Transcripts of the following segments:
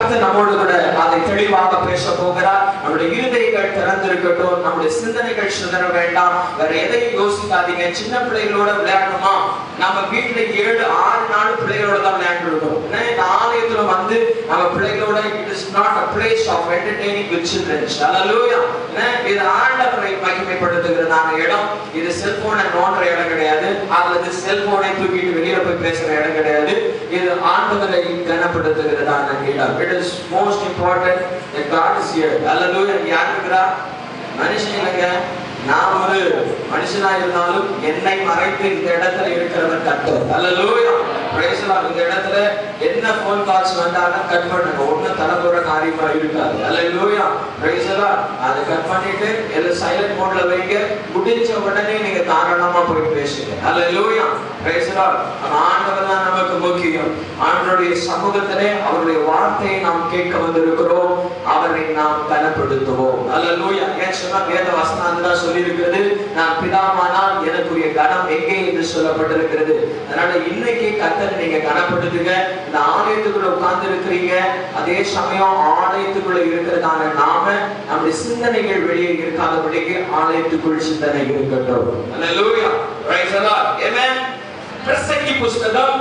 கர்த்தர் நம்மோடு கூட அதை தெளிவாக பேச போகிறார் நம்முடைய இருதயங்கள் திறந்திருக்கட்டும் நம்முடைய சிந்தனைகள் சிதற வேண்டாம் வேற எதையும் யோசிக்காதீங்க சின்ன பிள்ளைகளோட விளையாடணுமா நம்ம வீட்டுல ஏழு ஆறு நாள் பிள்ளைகளோட தான் விளையாண்டுருக்கோம் ஏன்னா இந்த ஆலயத்துல வந்து நம்ம பிள்ளைகளோட it is not a place of entertaining with childrens hallelujah இது ஆண்டவரை மகிமைப்படுத்துகிறதான இடம் இது செல்போனை நோண்டுற இடம் கிடையாது அல்லது செல்போனை தூக்கிட்டு வெளியில போய் பேசுற இடம் கிடையாது இது ஆண்டவரை கனப்படுத்துகிறதான இடம் it is most important that God is here hallelujah யார் இருக்கிறா மனுஷன் இல்லைங்க நான் ஒரு மனுஷனா இருந்தாலும் என்னை மறைத்து இந்த இடத்துல இருக்கிறவர் கர்த்தர் ஹalleluya praise the Lord. இந்த இடத்துல என்ன ஃபோன் கால்ஸ் வந்தாலும் கட் பண்ணுங்க ஒண்ணு தலைமுற காரியமா இருக்காது ஹalleluya praise the Lord. அதை கட் பண்ணிட்டு எல்லாம் சைலண்ட் மோட்ல வைங்க முடிஞ்ச உடனே நீங்க தாராளமா போய் பேசுங்க ஹalleluya praise the Lord. நம்ம ஆண்டவர் தான் நமக்கு முக்கியம் ஆண்டவருடைய சமூகத்திலே அவருடைய வார்த்தையை நாம் கேட்க வந்திருக்கிறோம் அவரை நாம் கனப்படுத்துவோம் ஹalleluya ஏன் சொன்னா வேத வசனம் அதுதான் சொல்லி இருக்கிறது நான் பிதாவானால் எனக்குரிய கனம் எங்கே என்று சொல்லப்பட்டிருக்கிறது அதனால இன்னைக்கு கத்தரை நீங்க கனப்படுத்துங்க இந்த ஆலயத்துக்குள்ள உட்கார்ந்து இருக்கிறீங்க அதே சமயம் ஆலயத்துக்குள்ள இருக்கிறதான நாம நம்முடைய சிந்தனைகள் வெளியே இருக்காதபடிக்கு ஆலயத்துக்குள் சிந்தனை இருக்கட்டும் ஹalleluya praise the lord amen பிரசங்கி புஸ்தகம்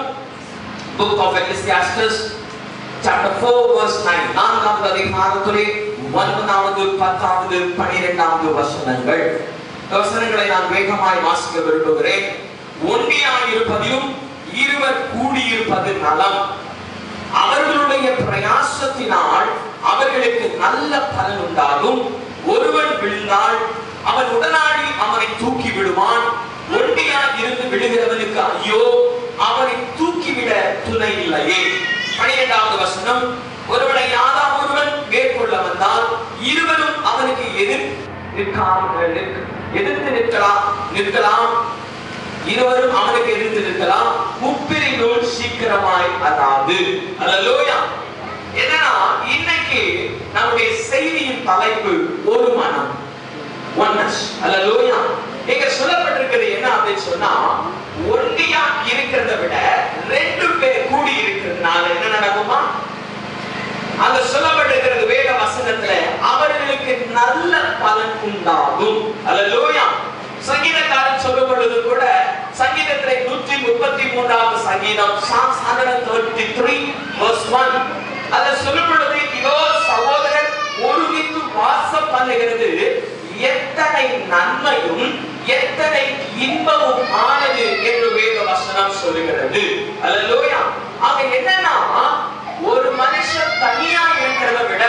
book of ecclesiastes chapter 4 verse 9 நான்காவது அதிகாரத்திலே ஒன்பதாவது பத்தாவது பனிரெண்டாவது வசனங்கள் இந்த வசனங்களை நான் வேகமாய் வாசிக்க விரும்புகிறேன் ஒன்றியாயிருப்பதிலும் இருவர் கூடியிருப்பது நலம் அவர்களுடைய பிரயாசத்தினால் அவர்களுக்கு நல்ல பலன் உண்டாகும் ஒருவன் விழுந்தால் அவன் உடனாடி அவனை தூக்கி விடுவான் ஒண்டியா இருந்து விழுகிறவனுக்கு ஐயோ அவனை தூக்கிவிட துணை இல்லையே பனிரெண்டாவது வசனம் ஒருவனை யாதாம் ஒருவன் மேற்கொள்ள வந்தால் இருவரும் அவனுக்கு எதிர் நிற்காமல் நிற்க- எதிர்த்து நிற்கலாம் நிற்கலாம் இருவரும் அவனுக்கு எதிர்த்து நிற்கலாம் முப்பிரி நூல் சீக்கிரமாய் அதாவது அல்லேலூயா என்னன்னா இன்னைக்கு நம்முடைய செய்தியின் தலைப்பு ஒரு மனம் ஒன்னஸ் அல்லேலூயா இங்க சொல்லப்பட்டிருக்கிறது என்ன அப்படின்னு சொன்னா ஒண்டியா இருக்கிறத விட ரெண்டு பேர் கூடி இருக்கிறதுனால என்ன நடக்குமா அங்க சொல்லப்பட்டிருக்கிறது வேத வசனத்துல அவர்களுக்கு நல்ல பலன் உண்டாகும் அல்லேலூயா சங்கீதக்காரன் சொல்லும் பொழுது கூட சங்கீதத்திலே நூற்றி முப்பத்தி மூன்றாவது சங்கீதம் psalms hundred thirty three verse one அதை சொல்லும் பொழுது இதோ சகோதரன் ஒருமித்து வாசம் பண்ணுகிறது எத்தனை நன்மையும் எத்தனை இன்பமும் ஆனது என்று வேத வசனம் சொல்லுகிறது அல்லேலூயா அங்க என்னன்னா ஒரு மனுஷன் தனியா இருக்கிறத விட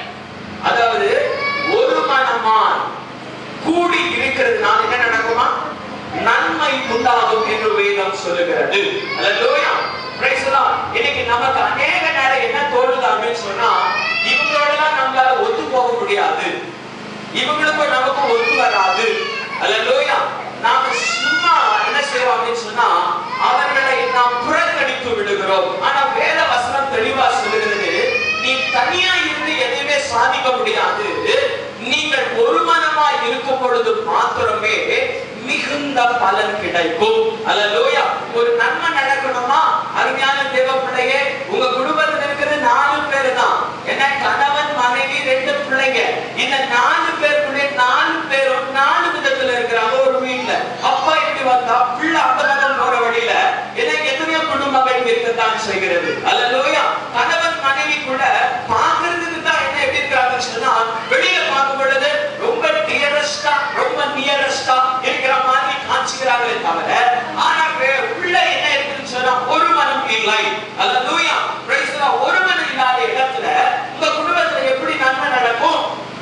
அதாவது ஒரு மனமாய் கூடி இருக்கிறதுனால என்ன நடக்குமா நன்மை உண்டாகும் என்று வேதம் சொல்லுகிறது அல்லேலூயா Praise the Lord. இன்னைக்கு நமக்கு அநேக நேரம் என்ன தோணுது அப்படின்னு சொன்னா இவங்களோடலாம் நம்மளால ஒத்து போக முடியாது இவங்களுக்கும் நமக்கும் ஒத்து வராது அல்லேலூயா நாம சும்மா என்ன செய்வோம் அப்படின்னு சொன்னா அவர்களை நாம் புறக்கணித்து விடுகிறோம் ஆனா வேத வசனம் தெளிவா சொல்லுகிறது நீ தனியா இருந்து எதையுமே சாதிக்க முடியாது நீங்கள் ஒரு மனமா இருக்கும் பொழுது மாத்திரமே மிகுந்த பலன் கிடைக்கும் அல்லேலூயா ஒரு நன்மை நடக்கணுமா அருமையான தேவ பிள்ளையே உங்க குடும்பத்தில் இருக்கிறது நாலு பேர் தான் என்ன கணவன் மனைவி ரெண்டு பிள்ளைங்க இந்த நாலு பேருக்குள்ளே நாலு பேரும் நாலு விதத்துல இருக்கிறாங்க ஒரு வீட்டுல அப்பா இப்படி வந்தா பிள்ளை அந்த பக்கம் போற வழியில என்ன எத்தனையோ குடும்பங்கள் இருக்கத்தான் செய்கிறது அல்லேலூயா கணவன் மனைவி கூட பார்க்கிறதுக்கு தான் என்ன எப்படி இருக்காங்கன்னு சொன்னா வெளியில பார்க்கும் பொழுது ரொம்ப டியரஸ்டா ரொம்ப நியரஸ்டா இருக்கிற மாதிரி காட்சிக்கிறாங்களே தவிர ஆனா வே- உள்ள என்ன இருக்குன்னு சொன்னா ஒரு மனம் இல்லை அல்லேலூயா praise the Lord. ஒரு மனம் இல்லாத இடத்துல உங்க குடும்பத்துல எப்படி நன்மை நடக்கும்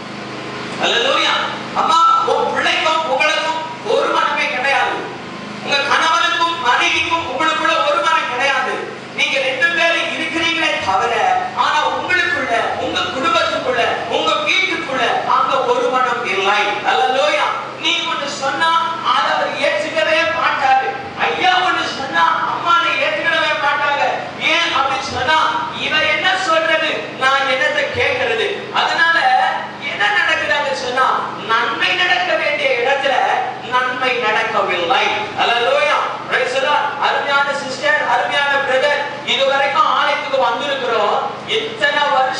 அல்லேலூயா அம்மா உன் பிள்ளைக்கும் உங்களுக்கும் ஒரு மனமே கிடையாது உங்க கணவனுக்கும் மனைவிக்கும் உங்களுக்குள்ள ஒரு மனம் கிடையாது நீங்க ரெண்டு பேரும்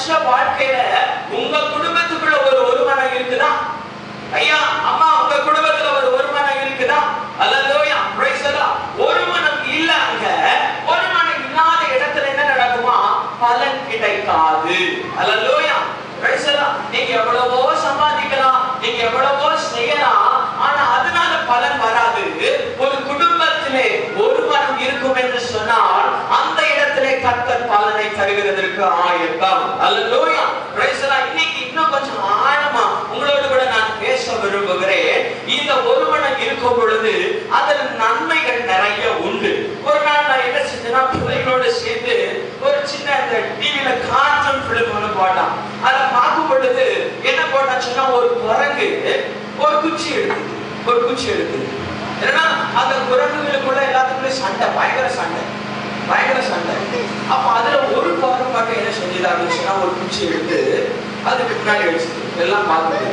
வருஷ வாழ்க்கையில உங்க குடும்பத்துக்குள்ள ஒரு ஒருமனம் இருக்குதா ஐயா அம்மா உங்க குடும்பத்துல ஒரு ஒருமனம் இருக்குதா அல்லலோயா பிரைஸ் ஒருமனம் இல்ல அங்க ஒருமனம் இல்லாத இடத்துல என்ன நடக்குமா பலன் கிடைக்காது அல்லலோயா பிரைஸ் நீங்க எவ்வளவோ சம்பாதிக்கலாம் நீங்க எவ்வளவோ செய்யலாம் ஆனா அதனால பலன் வராது ஒரு குடும்பத்திலே ஒருவனம் இருக்கும் என்று சொன்னால் அந்த இடத்திலே கர்த்தர் பலனை தருகிறதற்கு ஆயத்தம் அல்லேலூயா பிரைஸ் இன்னைக்கு இன்னும் கொஞ்சம் ஆழமா உங்களோடு கூட நான் பேச விரும்புகிறேன் இந்த ஒருவனம் இருக்கும் பொழுது அதில் நன்மைகள் நிறைய உண்டு ஒரு நாள் நான் என்ன செஞ்சேன்னா பிள்ளைகளோடு சேர்ந்து ஒரு சின்ன இந்த டிவில கார்ட்டூன் பிலிம் ஒன்று போட்டான் அதை பார்க்கும் பொழுது என்ன போட்டான்னு சொன்னா ஒரு குரங்கு ஒரு குச்சி எடுக்குது ஒரு குச்சி எடுக்குது ஏன்னா அந்த குரங்குகளுக்குள்ள எல்லாத்துக்குள்ளே சண்டை பயங்கர சண்டை பயங்கர சண்டை அப்ப அதுல ஒரு குரங்கு மட்டும் என்ன செஞ்சது அப்படின்னு சொன்னா ஒரு குச்சி எடுத்து அதுக்கு பின்னாடி வச்சுது எல்லாம் பார்த்துட்டு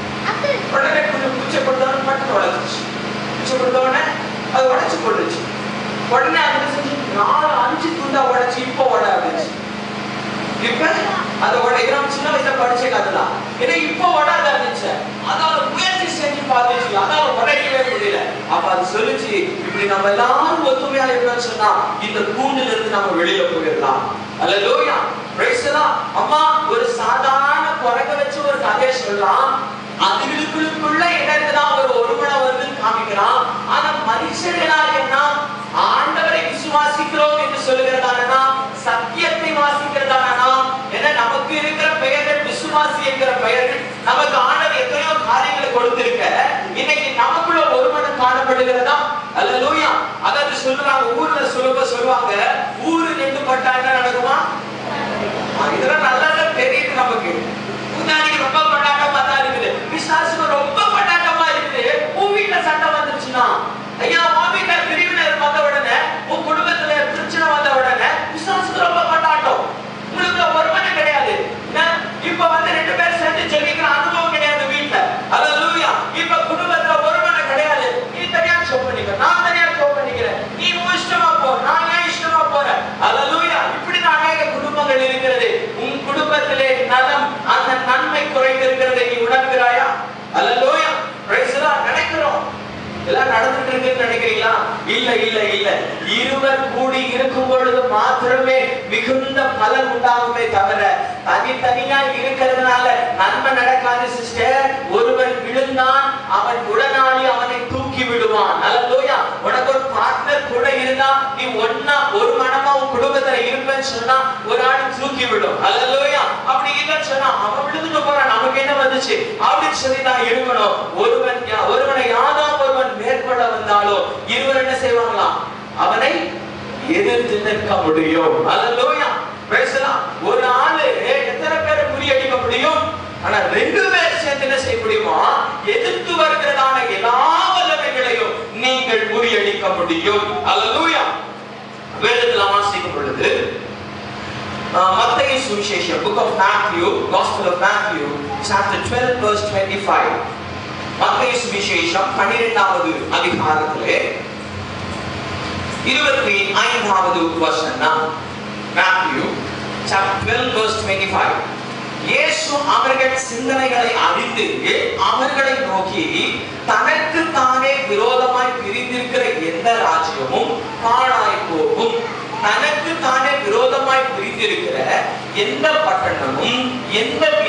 உடனே கொஞ்சம் குச்சை கொடுத்தவன மட்டும் உடச்சிச்சு குச்சை கொடுத்தவனே அது உடைச்சு போட்டுச்சு உடனே அது செஞ்சு நாலு அஞ்சு துண்டா உடைச்சு இப்போ உட ஆரம்பிச்சு இப்ப அதை உடைக்கிறோம் சின்ன வயசுல படிச்ச கதைதான் ஏன்னா இப்போ உடாத இருந்துச்சு அதால முயற்சி செஞ்சு பார்த்துச்சு அதால உடைக்கவே முடியல அப்ப அது சொல்லுச்சு இப்படி நம்ம எல்லாரும் ஒத்துமையா இருக்கணும்னு சொன்னா இந்த கூண்டுல இருந்து நம்ம வெளியில போயிடலாம் அல்ல லோயா அம்மா ஒரு சாதாரண குறைக்க வச்சு ஒரு கதையை சொல்லலாம் அதுகளுக்குள்ள என்ன இருக்குதா ஒரு ஒருமணம் வருதுன்னு காமிக்கிறான் ஆனா மனுஷர்களால் என்ன ஆண்டவரை விசுவாசிக்கிறோம் என்று சொல்லுகிறதானா சத்தியத்தை வாசிக்கிறதானா ஏன்னா நமக்கு இருக்கிற பெயர்கள் விசுவாசி என்கிற பெயர்கள் நமக்கு ஆண்டவர் எத்தனையோ காரியங்களை கொடுத்திருக்க இன்னைக்கு நமக்குள்ள ஒருமனம் காணப்படுகிறதா அல்ல லூயா அதாவது சொல்றாங்க ஊர்ல சொல்லுவ சொல்லுவாங்க ஊரு நின்று பட்டா என்ன நடக்குமா ஆ, இதெல்லாம் நல்லா தெரியுது நமக்கு முன்னாடி ரொம்ப கொண்டாட்டமா தான் இருக்குது விசுவாசுக்கு ரொம்ப கொண்டாட்டமா இருக்குது உன் வீட்டுல சண்டை வந்துருச்சுன்னா ஐயா உன் வீட்டுல பிரிவினர் வந்த உடனே உன் குடும்பத்துல பிரச்சனை வந்த உடனே விசுவாசுக்கு ரொம்ப கொண்டாட்டம் உங்களுக்கு ஒருமனை கிடையாது என்ன? இப்ப வந்து ரெண்டு பேரும் சேர்ந்து ஜெபிக்கிற அனுபவம் கிடையாது வீட்டுல அல்லேலூயா இப்ப குடும்பத்துல ஒருமனை கிடையாது நீ தனியா ஜெபம் பண்ணிக்க நான் தனியா ஜெபம் பண்ணிக்கிறேன் நீ உன் இஷ்டமா போ நான் ஏன் இஷ்டமா போறேன் அல்லேலூயா இப்படி தான் அநேக குடும்பங்கள் இருக்கிறது உன் குடும்பத்திலே நலம் அந்த நன்மை குறைந்திருக்கிறதை நீ உணர்கிறாயா அல்லேலூயா பிரைஸ் நினைக்கிறோம் எல்லாம் நடந்துட்டு இருக்குன்னு நினைக்கிறீங்களா இல்ல இல்ல இல்ல இருவர் கூடி இருக்கும் பொழுது மாத்திரமே மிகுந்த பலன் உண்டாகுமே தவிர தனித்தனியா இருக்கிறதுனால நன்மை நடக்காது சிஸ்டர் ஒருவன் விழுந்தான் அவன் உடனாளி அவனை தூக்கி விடுவான் அல்லேலூயா உனக்கு ஒரு பார்ட்னர் கூட இருந்தா நீ ஒண்ணா ஒரு மனமா உன் குடும்பத்துல இருப்பேன்னு சொன்னா ஒரு ஆள் தூக்கி விடும் அல்லேலூயா அப்படி இல்லைன்னு சொன்னா அவன் விழுந்துட்டு போறான் நமக்கு என்ன வந்துச்சு அப்படின்னு சொல்லி தான் இருக்கணும் ஒருவன் யா- ஒருவனை யாராவது ஒருவன் மேற்கொள்ள வந்தாலோ இருவர் என்ன செய்வாங்களாம் அவனை எதிர்த்து நிற்க முடியும் அல்லேலூயா பேசலாம் ஒரு ஆளு எத்தனை பேரை முறியடிக்க முடியும் ஆனா ரெண்டு பேர் சேர்ந்து என்ன செய்ய முடியுமா எதிர்த்து வருகிறதான எல்லா வல்லமைகளையும் நீங்கள் முறியடிக்க முடியும் அல்லேலூயா வேதத்துல வாசிக்கும் பொழுது uh, மத்தேயு சுவிசேஷம் book of Matthew gospel of Matthew chapter 12 verse 25 மத்தேயு சுவிசேஷம் 12வது அதிகாரத்திலே இருபத்தி ஐந்தாவது வசனம் Matthew chapter 12 verse 25 இயேசு அவர்கள் சிந்தனைகளை அறிந்து அவர்களை நோக்கி தனக்கு தானே விரோதமாய் பிரிந்திருக்கிற எந்த ராஜ்யமும் பாழாய் போகும் தனக்கு தானே விரோதமாய் பிரிந்திருக்கிற எந்த பட்டணமும் எந்த